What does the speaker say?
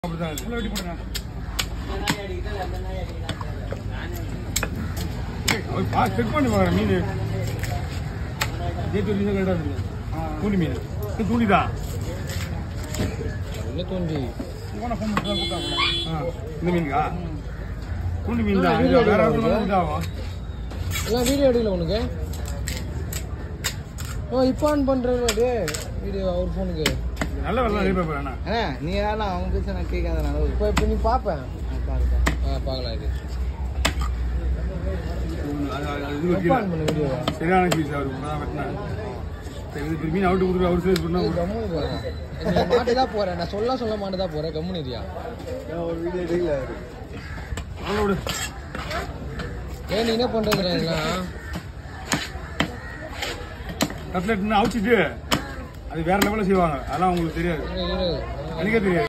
அப்படிதான் இருக்கு. வெட்டி போடுங்க ஏய், அவர் பா செக் பண்ணி பாருங்க மீன் ஜேபி மீன் கரெக்டாக இருக்கு தூண்டி மீன் இது தூண்டிதான் என்ன தூண்டி போன ஃபோன் பண்ணி தான் கூப்பிட்டாங்க ஆ இந்த மீனுக்கா தூண்டி மீன் தான் ஆ, இது வீடியோ வேற எடுக்கவா இடத்துல இதாகும் எல்லாம் வீடியோ எடுக்கல உனக்கு ஓ இப்போ ஆன் பண்ணுறேன் டே வீடியோ அவர் ஃபோனுக்கு நல்ல வெள்ளம் நிறைய பேர் வேணா அண்ணா நீ யாரா அவங்க பேச நான் கேட்காதனால இப்போ இப்போ நீ பார்ப்பேன் பாருங்க ஆ பார்க்கலாம் இது அது அது- அது இது எப்போ வைக்கல ஆன் பண்ண வீடியோவை சரியான பீஸ் அவர் இப்பதான் வெட்டினாரு சரி இது இப்படி மீன் அவுட்டு கொடுத்துரு அவர் சேல்ஸ் பண்ணா கம்முனு போகிறேன் நீ மாட்டு தான் போகிறேன் நான் சொல்ல சொல்ல மாட்டு தான் போகிறேன் கம்முனு இருக்கியா ஒரு வீடியோ எடுக்கல அவ்வளோ விடு ஏன் நீ என்ன பண்ணுறது இதெல்லாம் கட்லெட்னு அவிச்சிட்டு அது வேற லெவலில் செய்வாங்க அதெல்லாம் உங்களுக்கு தெரியாது இரு, இரு. எனக்கே தெரியாது